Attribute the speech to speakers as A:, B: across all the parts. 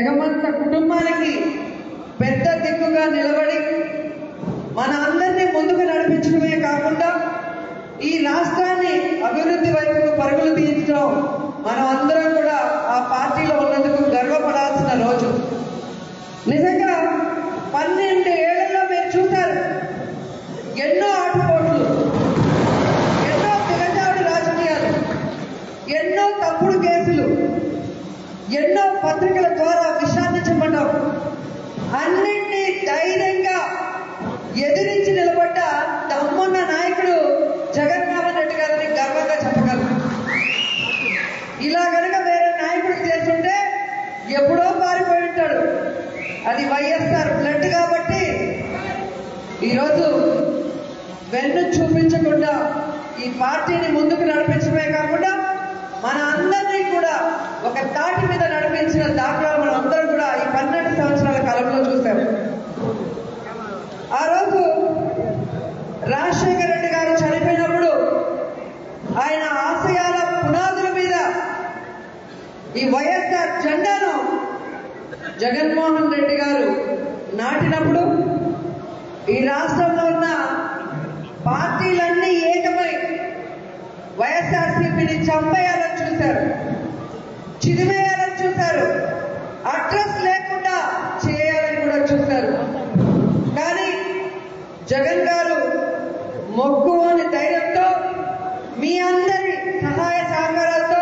A: జగమంత కుటుంబానికి పెద్ద దిక్కుగా నిలబడి మన అందరినీ ముందుకు నడిపించడమే కాకుండా ఈ రాష్ట్రాన్ని అభివృద్ధి వైపుకు పరుగులు తీయించడం మనం అందరం కూడా ఆ పార్టీలో ఉన్నందుకు గర్వపడాల్సిన రోజు నిజంగా పన్నెండు ఏళ్లలో మీరు చూశారు ఎన్నో ఆటుపోట్లు ఎన్నో దిగజాడు రాజకీయాలు ఎన్నో తప్పుడు కేసులు ఎన్నో పత్రికల ద్వారా విషాన్ని చెప్పడం అన్నింటినీ ధైర్యంగా ఎదిరించి నిలబడ్డ దమ్మున్న నాయకుడు జగన్మోహన్ రెడ్డి గారిని గర్వంగా చెప్పగలను ఇలా గనక వేరే నాయకుడు చేస్తుంటే ఎప్పుడో పారిపోయి ఉంటాడు అది వైఎస్ఆర్ బ్లడ్ కాబట్టి ఈరోజు వెన్ను చూపించకుండా ఈ పార్టీని ముందుకు నడిపించడమే కాకుండా మన అందరినీ కూడా ఒక తాటి మీద నడిపించిన దాఖలాలు మనం అందరం కూడా ఈ పన్నెండు సంవత్సరాల కాలంలో చూసాం ఆ రోజు రాజశేఖర రెడ్డి గారు చనిపోయినప్పుడు ఆయన ఆశయాల పునాదుల మీద ఈ వైఎస్ఆర్ జెండాను జగన్మోహన్ రెడ్డి గారు నాటినప్పుడు ఈ రాష్ట్రంలో ఉన్న పార్టీలన్నీ ఏకమై వైఎస్ఆర్సీపీని చంపేయాలని చూశారు చిదిమేయాలని చూశారు అడ్రస్ లేకుండా చేయాలని కూడా చూశారు కానీ జగన్ గారు మొక్కు అని ధైర్యంతో మీ అందరి సహాయ సహకారాలతో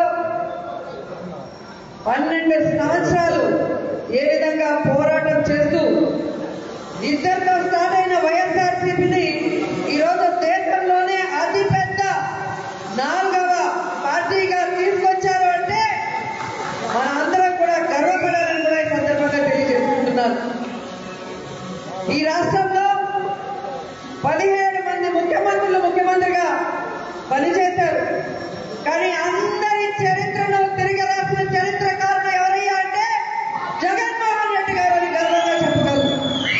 A: పన్నెండు సంవత్సరాలు ఏ విధంగా పోరాటం చేస్తూ ఇద్దరితో స్టార్ట్ అయిన వైఎస్ఆర్సీపీని ఈరోజు దేశంలోనే అతి పెద్ద నాలుగవ పార్టీగా తీసుకొచ్చారు అంటే మన అందరం కూడా గర్వపడాలని కూడా ఈ సందర్భంగా తెలియజేసుకుంటున్నాను ఈ రాష్ట్రంలో పదిహేడు మంది ముఖ్యమంత్రులు ముఖ్యమంత్రిగా పనిచేశారు కానీ అందరి చరిత్రను తిరిగి రాసిన చరిత్రకారులు ఎవరయ్యా అంటే జగన్మోహన్ రెడ్డి గారు అని గర్వంగా చెప్పగలరు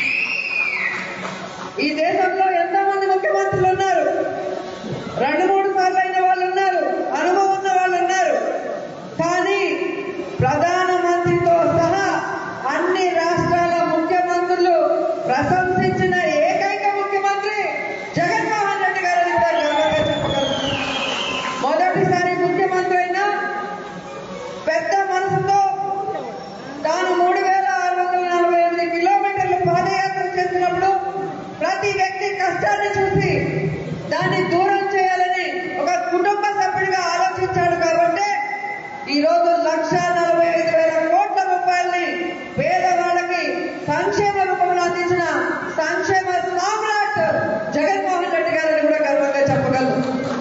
A: ఈ దేశంలో ఎంతో మంది ముఖ్యమంత్రులు ఉన్నారు రెండు మూడు సార్లు అయిన వాళ్ళు ఉన్నారు అనుభవం ఉన్న వాళ్ళు ఉన్నారు కానీ ప్రధానమంత్రితో సహా అన్ని రాష్ట్రాల ముఖ్యమంత్రులు ప్రశంసించిన ఏకైక ముఖ్యమంత్రి జగన్మోహన్ రెడ్డి గారని కూడా గర్వంగా చెప్పగలరు మొదటిసారి ముఖ్యమంత్రి అయినా పెద్ద మనసుతో తాను మూడు వేల ఆరు వందల నలభై ఎనిమిది కిలోమీటర్లు పాదయాత్ర చేసినప్పుడు ప్రతి వ్యక్తి కష్టాన్ని చూసి దాన్ని దూరం చేయాలని ఒక కుటుంబ సభ్యుడిగా ఆలోచించాడు కాబట్టి ఈ రోజు లక్ష నలభై ఐదు వేల కోట్ల రూపాయల్ని పేదవాళ్ళకి సంక్షేమ రూపంలో అందించిన సంక్షేమ సామ్రాట్ జగన్మోహన్ రెడ్డి గారిని కూడా గర్వంగా చెప్పగలను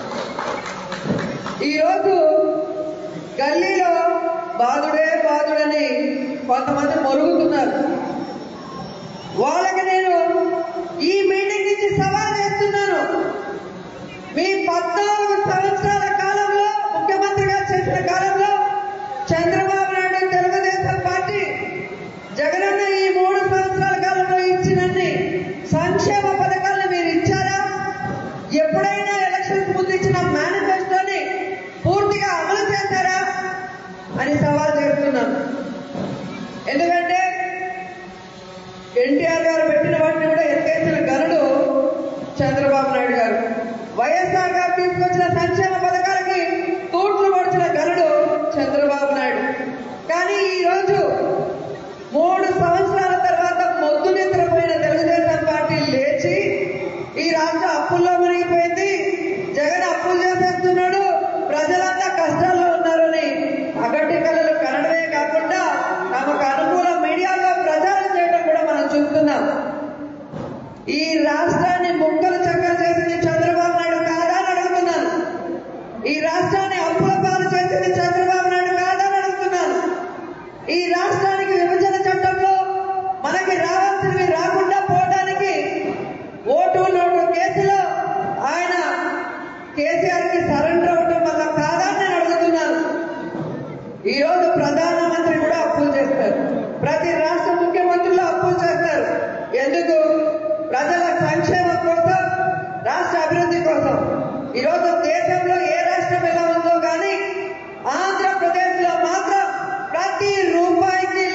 A: ఈ రోజు గల్లీలో బాధుడే బాధుడని కొంతమంది మొరుగుతున్నారు వాళ్ళకి నేను ఈ మీటింగ్ నుంచి సవాల్ చేస్తున్నాను మీ పద్నాలుగు సంవత్సరాల కాలంలో ముఖ్యమంత్రిగా చేసిన కాలంలో చంద్రబాబు నాయుడు తెలుగుదేశం పార్టీ జగనన్న ఈ మూడు సంవత్సరాల కాలంలో ఇచ్చినన్ని సంక్షేమ పథకాలను మీరు ఇచ్చారా ఎప్పుడైనా ఎలక్షన్స్ ముందు ఇచ్చిన మేనిఫెస్టోని పూర్తిగా అమలు చేశారా అని సవాల్ చేస్తున్నాను ఎందుకంటే ఎన్టీఆర్ గారు పెట్టిన వాటిని కూడా ఎత్తేసిన గనుడు చంద్రబాబు నాయుడు గారు వైఎస్ఆర్ గారు తీసుకొచ్చిన సంక్షేమ పథకాలకి తూట్లు పడిచిన గనుడు చంద్రబాబు నాయుడు కానీ ఈ రోజు మూడు సంవత్సరాల తర్వాత మొద్దు నిద్రపోయిన తెలుగుదేశం పార్టీ లేచి ఈ రాష్ట్ర అప్పుల్లో మునిగిపోయింది జగన్ అప్పులు చేసేస్తున్నాడు ప్రజలంతా కష్టాల్లో ఉన్నారని అగట్టి కళలు కనడమే కాకుండా తమకు అనుకూల మీడియాలో ప్రచారం చేయడం కూడా మనం చూస్తున్నాం ఈ రాష్ట్రాన్ని ముక్కలు చక్కలు చేసింది చంద్రబాబు నాయుడు కాదా అని అడుగుతున్నాను ఈ రాష్ట్రాన్ని అప్పుల పాలు చేసింది చంద్రబాబు నాయుడు కాదా అని అడుగుతున్నాను ఈ రాష్ట్రానికి విభజన చట్టంలో మనకి రావాల్సినవి రాకుండా పోవడానికి ఓటు నోటు కేసులో ఆయన కేసీఆర్ కి సరెండర్ అవటం వల్ల కాదా అని నేను అడుగుతున్నాను ఈ రోజు ప్రధానమంత్రి కూడా అప్పులు చేస్తారు ప్రతి రాష్ట్ర ముఖ్యమంత్రులు అప్పులు చేస్తారు ఎందుకు ప్రజల సంక్షేమం కోసం రాష్ట్ర అభివృద్ధి కోసం ఈ రోజు దేశంలో ఏ రాష్ట్రం ఎలా ఉందో కానీ ఆంధ్రప్రదేశ్ లో మాత్రం ప్రతి రూపాయికి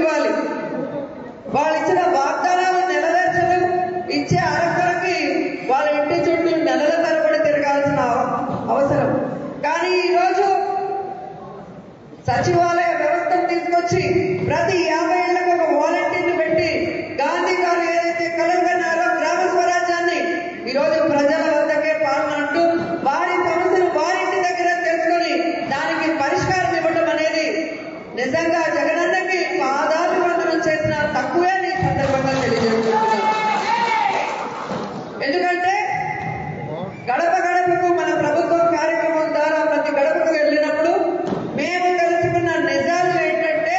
A: ఇవ్వాలి వాళ్ళు ఇచ్చిన వాగ్దానాలు నెరవేర్చడం ఇచ్చే అరకొరకి వాళ్ళ ఇంటి చుట్టూ నెలల తరబడి తిరగాల్సిన అవ- అవసరం కానీ ఈరోజు సచివాలయ వ్యవస్థను తీసుకొచ్చి ప్రతి యాభై ఏళ్లకు ఒక వాలంటీర్ని పెట్టి గాంధీ గారు ఏదైతే కలగన్నారో గ్రామ స్వరాజ్యాన్ని ఈరోజు ప్రజల వద్దకే పాలన అంటూ వారి సమస్యలు వారింటి దగ్గర తెలుసుకొని దానికి పరిష్కారం ఇవ్వడం అనేది నిజంగా జగనన్నకి పాదాలు వందనం చేసిన తక్కువే నీ సందర్భంగా తెలియజేస్తున్నాను ఎందుకంటే గడప గడపకు మన ప్రభుత్వం కార్యక్రమం ద్వారా ప్రతి గడపకు వెళ్ళినప్పుడు మేము తెలుసుకున్న నిజాలు ఏంటంటే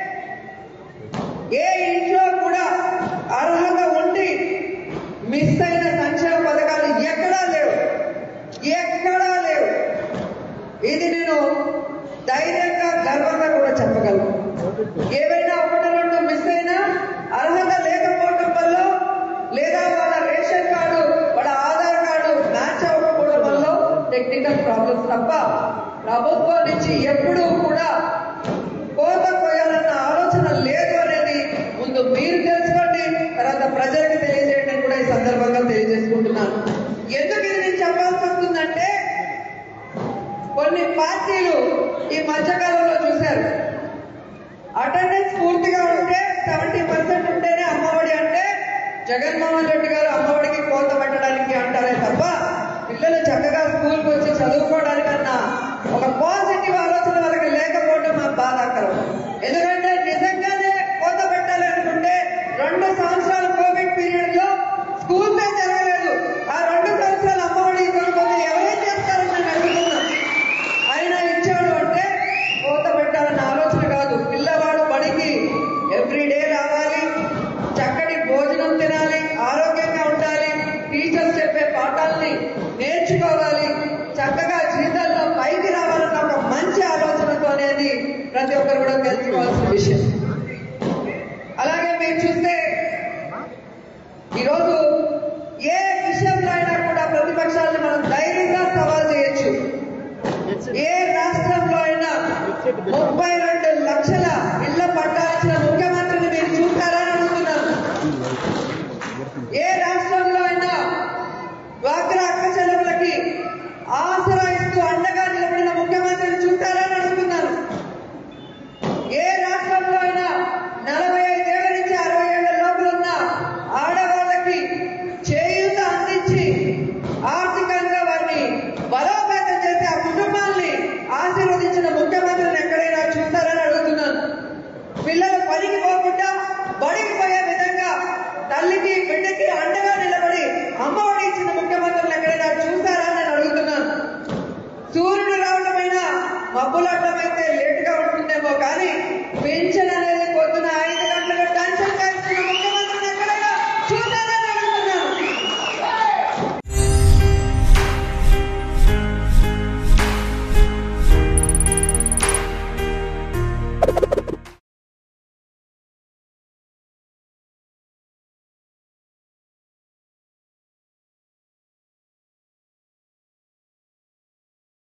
A: ఏ ఇంట్లో కూడా అర్హత ఉండి మిస్ అయిన సంక్షేమ పథకాలు ఎక్కడా లేవు ఎక్కడా లేవు ఇది నేను ధైర్యంగా గర్వంగా కూడా చెప్పగలను ఏవైనా ఒకటి రెండు మిస్ అయినా అర్హత లేకపోవడం వల్ల లేదా వాళ్ళ రేషన్ కార్డు వాళ్ళ ఆధార్ కార్డు మ్యాచ్ అవ్వకపోవడం వల్ల టెక్నికల్ ప్రాబ్లమ్స్ తప్ప ప్రభుత్వం నుంచి ఎప్పుడూ కూడా కోత కోయాలన్న ఆలోచన లేదు అనేది ముందు మీరు తెలుసుకోండి తర్వాత ప్రజలకు తెలియజేయడం కూడా ఈ సందర్భంగా తెలియజేసుకుంటున్నాను ఎందుకు ఇది నేను చెప్పాల్సి వస్తుందంటే కొన్ని పార్టీలు ఈ మధ్యకాలంలో చూశారు అటెండెన్స్ పూర్తిగా ఉంటే సెవెంటీ పర్సెంట్ ఉంటేనే అమ్మఒడి అంటే జగన్మోహన్ రెడ్డి గారు అమ్మఒడికి కోత పెట్టడానికి అంటారే తప్ప పిల్లలు చక్కగా స్కూల్కి వచ్చి చదువుకోవడానికన్నా ఒక పాజిటివ్ ఆలోచన వాళ్ళకి లేకపోవడం మాకు బాధాకరం ఎందుకంటే నిజంగానే కోత పెట్టాలి అనుకుంటే రెండు సంవత్సరాలు కోవిడ్ పీరియడ్ లో స్కూల్సే జరగలేదు ఆ రెండు సంవత్సరాలు అమ్మఒడి ఇవ్వకపోతే ఎవరేం చేస్తారని నేను అడుగుతున్నాను ఆయన ఇచ్చాడు అంటే కోత పెట్టాలన్న ఆలోచన కాదు పిల్లవాడు బడికి ఎవ్రీడే రావాలి చక్కటి భోజనం తినాలి ఆరోగ్యంగా ఉండాలి టీచర్స్ చెప్పే పాఠాలని నేర్చుకోవాలి చక్కగా జీవితంలో పైకి రావాలన్న ఒక మంచి ఆలోచనతో అనేది ప్రతి ఒక్కరు కూడా తెలుసుకోవాల్సిన విషయం అలాగే మీరు చూస్తే ఈరోజు ఏ విషయంలో అయినా కూడా ప్రతిపక్షాలను మనం ధైర్యంగా సవాల్ చేయొచ్చు ఏ రాష్ట్రంలో అయినా ముప్పై రెండు లక్షల ఇళ్ల పట్టాల్సిన ముఖ్యమంత్రిని మీరు చూస్తారని అడుగుతున్నాను ఏ రాష్ట్రంలో అయినా డ్వాక్రా అక్క చెల్లెములకి ఆసరా ఇస్తూ అండగా నిలబడిన ముఖ్యమంత్రిని చూస్తారని అడుగుతున్నాను ఏ రాష్ట్రంలో అయినా నలభై ఐదేళ్ల నుంచి అరవై ఏళ్ల లోపల ఉన్న ఆడవాళ్ళకి చేయూత అందించి ఆర్థికంగా వారిని బలోపేతం చేసి ఆ కుటుంబాల్ని ఆశీర్వదించిన ముఖ్యమంత్రిని ఎక్కడైనా చూస్తారని అడుగుతున్నాను పిల్లలు పనికి పోకుండా బడికి పోయే విధంగా తల్లికి బిడ్డకి అండగా నిలబడి అమ్మఒడి ఇచ్చిన ముఖ్యమంత్రులు